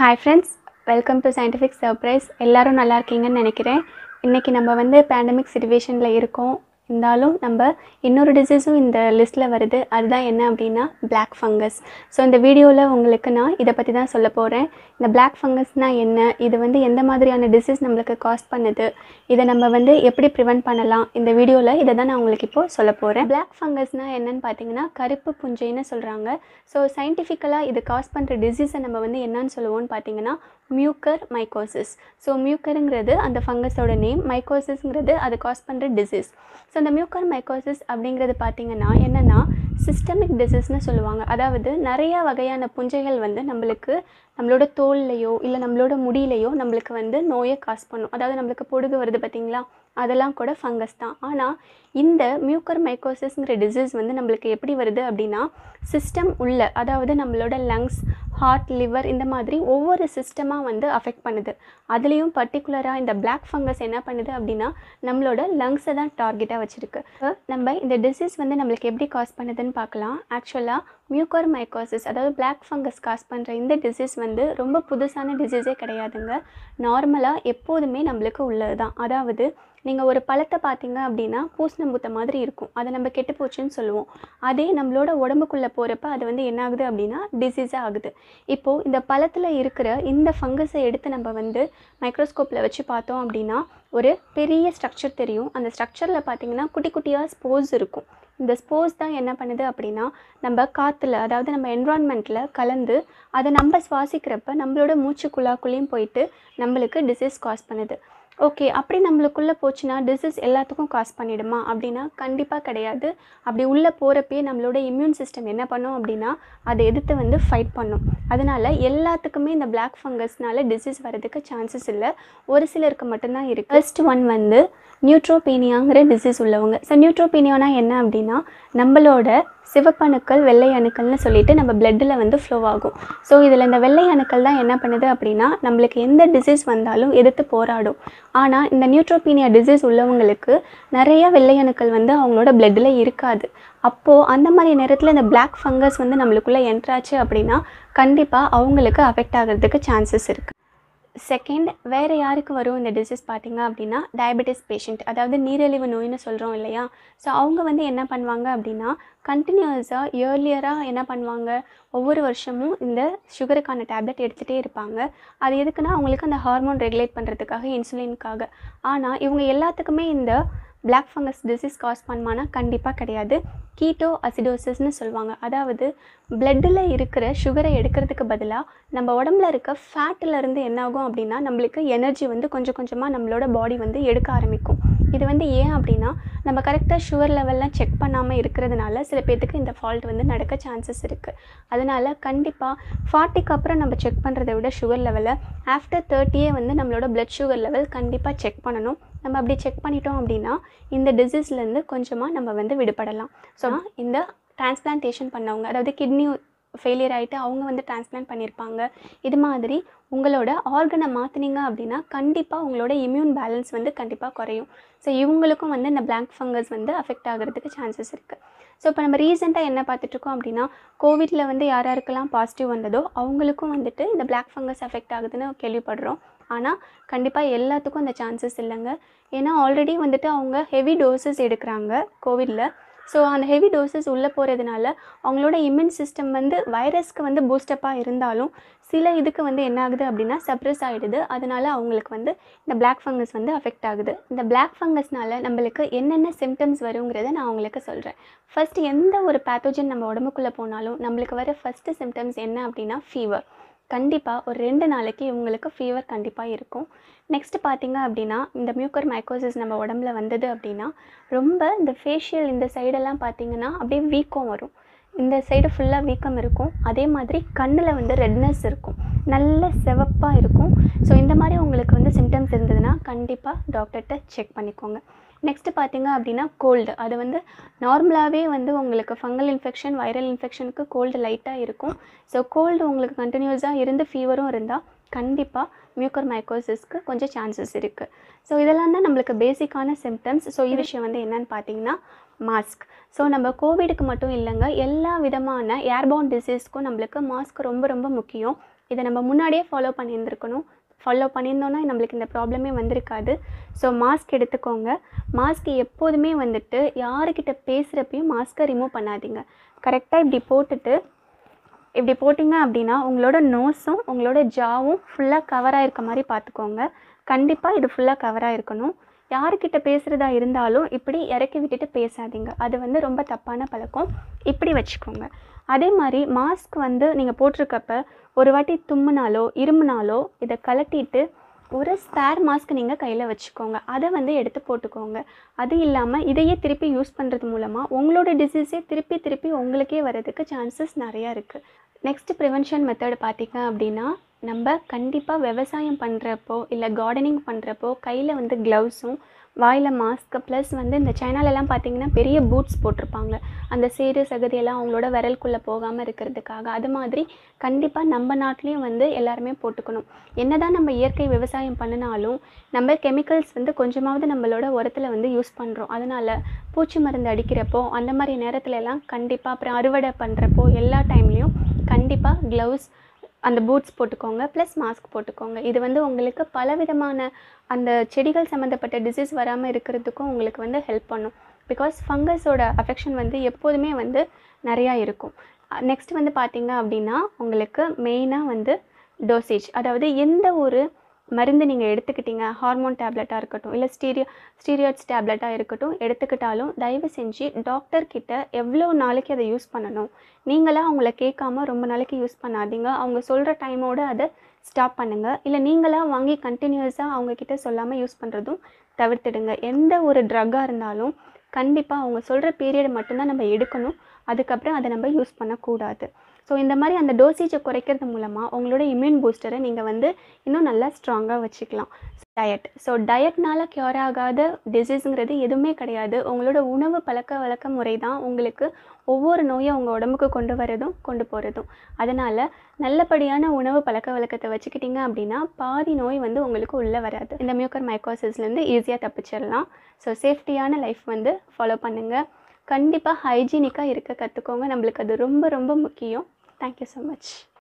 hi friends welcome to scientific surprise எல்லாரும் நல்லா இருக்கீங்கன்னு நினைக்கிறேன் இன்றைக்கி நம்ம வந்து பேண்டமிக் சுச்சுவேஷனில் இருக்கோம் இருந்தாலும் நம்ம இன்னொரு டிசீஸும் இந்த லிஸ்ட்டில் வருது அதுதான் என்ன அப்படின்னா Black ஃபங்கஸ் ஸோ இந்த வீடியோவில் உங்களுக்கு நான் இதை பற்றி தான் சொல்ல போகிறேன் இந்த Black ஃபங்கஸ்னால் என்ன இது வந்து எந்த மாதிரியான டிசீஸ் நம்மளுக்கு காஸ் பண்ணுது இதை நம்ம வந்து எப்படி ப்ரிவென்ட் பண்ணலாம் இந்த வீடியோவில் இதை தான் நான் உங்களுக்கு இப்போது சொல்ல போகிறேன் Black ஃபங்கஸ்னால் என்னன்னு பார்த்தீங்கன்னா கருப்பு புஞ்சைன்னு சொல்கிறாங்க ஸோ சயின்டிஃபிக்கலாக இது காஸ் பண்ணுற டிசீஸை நம்ம வந்து என்னன்னு சொல்லுவோம்னு பார்த்தீங்கன்னா மியூக்கர் மைக்கோசிஸ் ஸோ மியூக்கருங்கிறது அந்த ஃபங்கஸோட நேம் மைக்கோசிஸ்ங்கிறது அது காஸ் பண்ணுற டிசீஸ் ஸோ இந்த மியூக்கர் மைக்கோசிஸ் அப்படிங்கிறது பார்த்தீங்கன்னா என்னென்னா சிஸ்டமிக் டிசீஸ்னு சொல்லுவாங்க அதாவது நிறையா வகையான புஞ்சைகள் வந்து நம்மளுக்கு நம்மளோட தோல்லையோ இல்லை நம்மளோட முடியிலையோ நம்மளுக்கு வந்து நோயை காஸ் பண்ணும் அதாவது நம்மளுக்கு பொடுகு வருது பார்த்தீங்களா அதெல்லாம் கூட ஃபங்கஸ் தான் ஆனால் இந்த மியூக்கர் மைக்கோசிஸ்ங்கிற டிசீஸ் வந்து நம்மளுக்கு எப்படி வருது அப்படின்னா சிஸ்டம் உள்ள அதாவது நம்மளோட லங்ஸ் ஹார்ட் லிவர் இந்த மாதிரி ஒவ்வொரு சிஸ்டமாக வந்து அஃபெக்ட் பண்ணுது அதுலேயும் பர்டிகுலராக இந்த Black ஃபங்கஸ் என்ன பண்ணுது அப்படின்னா நம்மளோட லங்ஸை தான் டார்கெட்டாக வச்சுருக்கு நம்ம இந்த டிசீஸ் வந்து நம்மளுக்கு எப்படி காஸ் பண்ணுதுன்னு பார்க்கலாம் ஆக்சுவலாக மியூக்கர் மைக்கோசிஸ் அதாவது Black ஃபங்கஸ் காஸ் பண்ணுற இந்த டிசீஸ் வந்து ரொம்ப புதுசான டிசீஸே கிடையாதுங்க நார்மலாக எப்போதுமே நம்மளுக்கு உள்ளது தான் அதாவது நீங்கள் ஒரு பழத்தை பார்த்தீங்க அப்படின்னா பூசணம்பூத்த மாதிரி இருக்கும் அதை நம்ம கெட்டு போச்சுன்னு சொல்லுவோம் அதே நம்மளோட உடம்புக்குள்ளே போகிறப்ப அது வந்து என்ன ஆகுது அப்படின்னா டிசீஸாக ஆகுது இப்போது இந்த பழத்தில் இருக்கிற இந்த ஃபங்கஸை எடுத்து நம்ம வந்து மைக்ரோஸ்கோப்பில் வச்சு பார்த்தோம் அப்படின்னா ஒரு பெரிய ஸ்ட்ரக்சர் தெரியும் அந்த ஸ்ட்ரக்சரில் பார்த்தீங்கன்னா குட்டி குட்டியாக ஸ்போர்ஸ் இருக்கும் இந்த ஸ்போர்ஸ் தான் என்ன பண்ணுது அப்படின்னா நம்ம காற்றுல அதாவது நம்ம என்விரான்மெண்ட்டில் கலந்து அதை நம்ம சுவாசிக்கிறப்ப நம்மளோட மூச்சு குழாக்குள்ளேயும் போயிட்டு நம்மளுக்கு டிசீஸ் காஸ் பண்ணுது ஓகே அப்படி நம்மளுக்குள்ளே போச்சுன்னா டிசீஸ் எல்லாத்துக்கும் காஸ் பண்ணிடுமா அப்படின்னா கண்டிப்பாக கிடையாது அப்படி உள்ளே போகிறப்பயே நம்மளோட இம்யூன் சிஸ்டம் என்ன பண்ணும் அப்படின்னா அதை எதிர்த்து வந்து ஃபைட் பண்ணும் அதனால் எல்லாத்துக்குமே இந்த Black ஃபங்கஸ்னால டிசீஸ் வரதுக்கு சான்சஸ் இல்லை ஒரு சிலருக்கு மட்டும்தான் இருக்குது ஃபர்ஸ்ட் ஒன் வந்து நியூட்ரோபீனியாங்கிற டிசீஸ் உள்ளவங்க ஸோ நியூட்ரோபீனியானா என்ன அப்படின்னா நம்மளோட சிவப்பணுக்கள் வெள்ளை அணுக்கள்னு சொல்லிட்டு நம்ம பிளட்டில் வந்து ஃப்ளோ ஆகும் ஸோ இதில் இந்த வெள்ளை அணுக்கள் தான் என்ன பண்ணுது அப்படின்னா நம்மளுக்கு எந்த டிசீஸ் வந்தாலும் எதிர்த்து போராடும் ஆனால் இந்த நியூட்ரோபீனியா டிசீஸ் உள்ளவங்களுக்கு நிறைய வெள்ளை அணுக்கள் வந்து அவங்களோட பிளட்டில் இருக்காது அப்போது அந்த மாதிரி நேரத்தில் இந்த Black ஃபங்கஸ் வந்து நம்மளுக்குள்ளே என்ட்ராச்சு அப்படின்னா கண்டிப்பாக அவங்களுக்கு அஃபெக்ட் ஆகிறதுக்கு சான்சஸ் இருக்குது செகண்ட் வேறு யாருக்கு வரும் இந்த டிசீஸ் பார்த்தீங்க அப்படின்னா டயபெட்டிஸ் பேஷண்ட் அதாவது நீரிழிவு நோய்னு சொல்கிறோம் இல்லையா ஸோ அவங்க வந்து என்ன பண்ணுவாங்க அப்படின்னா கண்டினியூஸாக இயர்லியராக என்ன பண்ணுவாங்க ஒவ்வொரு வருஷமும் இந்த சுகருக்கான டேப்லெட் எடுத்துகிட்டே இருப்பாங்க அது எதுக்குன்னா அவங்களுக்கு அந்த ஹார்மோன் ரெகுலேட் பண்ணுறதுக்காக இன்சுலினுக்காக ஆனால் இவங்க எல்லாத்துக்குமே இந்த Black ஃபங்கஸ் டிசீஸ் காஸ் பண்ணுமானா கண்டிப்பாக கிடையாது கீட்டோ அசிடோசிஸ்னு சொல்லுவாங்க அதாவது பிளட்டில் இருக்கிற சுகரை எடுக்கிறதுக்கு பதிலாக நம்ம உடம்புல இருக்க ஃபேட்டில் இருந்து என்ன ஆகும் அப்படின்னா நம்மளுக்கு எனர்ஜி வந்து கொஞ்சம் கொஞ்சமாக நம்மளோட பாடி வந்து எடுக்க ஆரம்பிக்கும் இது வந்து ஏன் அப்படின்னா நம்ம கரெக்டாக சுகர் லெவல்லாம் செக் பண்ணாமல் இருக்கிறதுனால சில பேர்த்துக்கு இந்த ஃபால்ட் வந்து நடக்க சான்சஸ் இருக்குது அதனால் கண்டிப்பாக ஃபார்ட்டிக்கு அப்புறம் நம்ம செக் பண்ணுறதை விட சுகர் லெவலை ஆஃப்டர் தேர்ட்டியே வந்து நம்மளோட பிளட் சுகர் லெவல் கண்டிப்பாக செக் பண்ணணும் நம்ம அப்படி செக் பண்ணிட்டோம் அப்படின்னா இந்த டிசீஸ்லேருந்து கொஞ்சமாக நம்ம வந்து விடுபடலாம் ஸோ இந்த டிரான்ஸ்பிளான்டேஷன் பண்ணவங்க அதாவது கிட்னி ஃபெயிலியர் ஆகிட்டு அவங்க வந்து டிரான்ஸ்பிளான்ட் பண்ணியிருப்பாங்க இது மாதிரி உங்களோட ஆர்கனை மாற்றினீங்க அப்படின்னா கண்டிப்பாக உங்களோட இம்யூன் பேலன்ஸ் வந்து கண்டிப்பாக குறையும் ஸோ இவங்களுக்கும் வந்து இந்த Black ஃபங்கஸ் வந்து அஃபெக்ட் ஆகிறதுக்கு சான்சஸ் இருக்குது ஸோ இப்போ நம்ம ரீசெண்டாக என்ன பார்த்துட்ருக்கோம் அப்படின்னா கோவிட்டில் வந்து யார் யாருக்கெல்லாம் பாசிட்டிவ் வந்ததோ அவங்களுக்கும் வந்துட்டு இந்த Black ஃபங்கஸ் அஃபெக்ட் ஆகுதுன்னு கேள்விப்படுறோம் ஆனால் கண்டிப்பாக எல்லாத்துக்கும் அந்த சான்சஸ் இல்லைங்க ஏன்னா ஆல்ரெடி வந்துட்டு அவங்க ஹெவி டோசஸ் எடுக்கிறாங்க கோவிடில் ஸோ அந்த ஹெவி டோசஸ் உள்ளே போகிறதுனால அவங்களோட இம்யூன் சிஸ்டம் வந்து வைரஸ்க்கு வந்து பூஸ்டப்பாக இருந்தாலும் சில இதுக்கு வந்து என்ன ஆகுது அப்படின்னா சப்ரஸ் ஆகிடுது அதனால அவங்களுக்கு வந்து இந்த Black ஃபங்கஸ் வந்து அஃபெக்ட் ஆகுது இந்த Black ஃபங்கஸ்னால நம்மளுக்கு என்னென்ன சிம்டம்ஸ் வருங்கிறத நான் உங்களுக்கு சொல்கிறேன் ஃபர்ஸ்ட் எந்த ஒரு பேத்தோஜன் நம்ம உடம்புக்குள்ளே போனாலும் நம்மளுக்கு வர ஃபஸ்ட்டு சிம்டம்ஸ் என்ன அப்படின்னா ஃபீவர் கண்டிப்பாக ஒரு ரெண்டு நாளைக்கு இவங்களுக்கு ஃபீவர் கண்டிப்பாக இருக்கும் நெக்ஸ்ட் பார்த்தீங்க அப்படின்னா இந்த மியூக்கர் மைக்கோசிஸ் நம்ம உடம்புல வந்தது அப்படின்னா ரொம்ப இந்த ஃபேஷியல் இந்த சைடெல்லாம் பார்த்தீங்கன்னா அப்படியே வீக்கம் வரும் இந்த சைடு ஃபுல்லாக வீக்கம் இருக்கும் அதே மாதிரி கண்ணில் வந்து ரெட்னஸ் இருக்கும் நல்ல சிவப்பாக இருக்கும் ஸோ இந்த மாதிரி உங்களுக்கு வந்து சிம்டம்ஸ் இருந்ததுன்னா கண்டிப்பாக டாக்டர்கிட்ட செக் பண்ணிக்கோங்க நெக்ஸ்ட்டு பார்த்தீங்க அப்படின்னா கோல்டு அது வந்து நார்மலாகவே வந்து உங்களுக்கு ஃபங்கல் இன்ஃபெக்ஷன் வைரல் இன்ஃபெக்ஷனுக்கு கோல்டு லைட்டாக இருக்கும் ஸோ கோல்டு உங்களுக்கு கண்டினியூஸாக இருந்து ஃபீவரும் இருந்தால் கண்டிப்பாக மியூக்கர் மைக்கோசிஸ்க்கு கொஞ்சம் சான்சஸ் இருக்குது ஸோ இதெல்லாம் தான் நம்மளுக்கு பேசிக்கான சிம்டம்ஸ் ஸோ இந்த விஷயம் வந்து என்னன்னு பார்த்தீங்கன்னா மாஸ்க் ஸோ நம்ம கோவிடுக்கு மட்டும் இல்லைங்க எல்லா விதமான ஏர்போன் டிசீஸ்க்கும் நம்மளுக்கு மாஸ்க் ரொம்ப ரொம்ப முக்கியம் இதை நம்ம முன்னாடியே ஃபாலோ பண்ணியிருந்துருக்கணும் ஃபாலோ பண்ணியிருந்தோன்னா நம்மளுக்கு இந்த ப்ராப்ளமே வந்திருக்காது ஸோ மாஸ்க் எடுத்துக்கோங்க மாஸ்க் எப்போதுமே வந்துட்டு யாருக்கிட்ட பேசுகிறப்பையும் மாஸ்க்கை ரிமூவ் பண்ணாதீங்க கரெக்டாக இப்படி போட்டுட்டு இப்படி போட்டிங்க அப்படின்னா உங்களோட நோஸும் உங்களோட ஜாவும் ஃபுல்லாக கவராக இருக்க மாதிரி பார்த்துக்கோங்க கண்டிப்பாக இது ஃபுல்லாக கவராக இருக்கணும் யாருக்கிட்ட பேசுகிறதா இருந்தாலும் இப்படி இறக்கி விட்டுட்டு பேசாதீங்க அது வந்து ரொம்ப தப்பான பழக்கம் இப்படி வச்சுக்கோங்க அதே மாதிரி மாஸ்க் வந்து நீங்கள் போட்டிருக்கப்ப ஒரு வாட்டி தும்முனாலோ இருமுனாலோ இதை கலட்டிட்டு ஒரு ஸ்பேர் மாஸ்க் நீங்கள் கையில் வச்சுக்கோங்க அதை வந்து எடுத்து போட்டுக்கோங்க அது இல்லாமல் இதையே திருப்பி யூஸ் பண்ணுறது மூலமாக உங்களோட டிசீஸே திருப்பி திருப்பி உங்களுக்கே வர்றதுக்கு சான்சஸ் நிறையா இருக்குது நெக்ஸ்ட் ப்ரிவென்ஷன் மெத்தட் பார்த்தீங்க அப்படின்னா நம்ம கண்டிப்பாக விவசாயம் பண்ணுறப்போ இல்லை கார்டனிங் பண்ணுறப்போ கையில் வந்து க்ளவுஸும் வாயில் மாஸ்க் ப்ளஸ் வந்து இந்த சைனாலெல்லாம் பார்த்தீங்கன்னா பெரிய பூட்ஸ் போட்டிருப்பாங்க அந்த சேறு சகதியெல்லாம் அவங்களோட விரலுக்குள்ளே போகாமல் இருக்கிறதுக்காக அது மாதிரி கண்டிப்பாக நம்ம நாட்டிலையும் வந்து எல்லாருமே போட்டுக்கணும் என்னதான் நம்ம இயற்கை விவசாயம் பண்ணினாலும் நம்ம கெமிக்கல்ஸ் வந்து கொஞ்சமாவது நம்மளோட உரத்தில் வந்து யூஸ் பண்ணுறோம் அதனால் பூச்சி மருந்து அடிக்கிறப்போ அந்த மாதிரி நேரத்துல எல்லாம் கண்டிப்பாக அப்புறம் அறுவடை பண்ணுறப்போ எல்லா டைம்லேயும் கண்டிப்பாக க்ளவுஸ் அந்த பூட்ஸ் போட்டுக்கோங்க ப்ளஸ் மாஸ்க் போட்டுக்கோங்க இது வந்து உங்களுக்கு பலவிதமான அந்த செடிகள் சம்மந்தப்பட்ட டிசீஸ் வராமல் இருக்கிறதுக்கும் உங்களுக்கு வந்து ஹெல்ப் பண்ணும் பிகாஸ் ஃபங்கஸோட அஃபெக்ஷன் வந்து எப்போதுமே வந்து நிறையா இருக்கும் நெக்ஸ்ட் வந்து பார்த்தீங்க அப்படின்னா உங்களுக்கு மெயினாக வந்து டோசேஜ் அதாவது எந்த ஒரு மருந்து நீங்கள் எடுத்துக்கிட்டீங்க ஹார்மோன் டேப்லெட்டாக இருக்கட்டும் இல்லை ஸ்டீரியோ ஸ்டீரியாய்ட்ஸ் டேப்லெட்டாக இருக்கட்டும் எடுத்துக்கிட்டாலும் தயவு செஞ்சு டாக்டர் கிட்ட எவ்வளோ நாளைக்கு அதை யூஸ் பண்ணணும் நீங்களாக அவங்கள கேட்காம ரொம்ப நாளைக்கு யூஸ் பண்ணாதீங்க அவங்க சொல்கிற டைமோடு அதை ஸ்டாப் பண்ணுங்கள் இல்லை நீங்களாக வாங்கி கண்டினியூஸாக அவங்கக்கிட்ட சொல்லாமல் யூஸ் பண்ணுறதும் தவிர்த்துடுங்க எந்த ஒரு ட்ரக்காக இருந்தாலும் கண்டிப்பாக அவங்க சொல்கிற பீரியட் மட்டும்தான் நம்ம எடுக்கணும் அதுக்கப்புறம் அதை நம்ம யூஸ் பண்ணக்கூடாது ஸோ இந்த மாதிரி அந்த டோசேஜை குறைக்கிறது மூலமாக உங்களோட இம்யூன் பூஸ்டரை நீங்கள் வந்து இன்னும் நல்லா ஸ்ட்ராங்காக வச்சுக்கலாம் டயட் ஸோ டயட்னால க்யூர் ஆகாத டிசீஸுங்கிறது எதுவுமே கிடையாது உங்களோட உணவு பழக்க வழக்க முறை தான் உங்களுக்கு ஒவ்வொரு நோயை உங்கள் உடம்புக்கு கொண்டு வரதும் கொண்டு போகிறதும் அதனால் நல்லபடியான உணவு பழக்க வழக்கத்தை வச்சுக்கிட்டீங்க அப்படின்னா பாதி நோய் வந்து உங்களுக்கு உள்ளே வராது இந்த மியூக்கர் மைக்கோசிஸ்லேருந்து ஈஸியாக தப்பிச்சிடலாம் ஸோ சேஃப்டியான லைஃப் வந்து ஃபாலோ பண்ணுங்கள் கண்டிப்பாக ஹைஜீனிக்காக இருக்க கற்றுக்கோங்க நம்மளுக்கு அது ரொம்ப ரொம்ப முக்கியம் தேங்க்யூ ஸோ மச்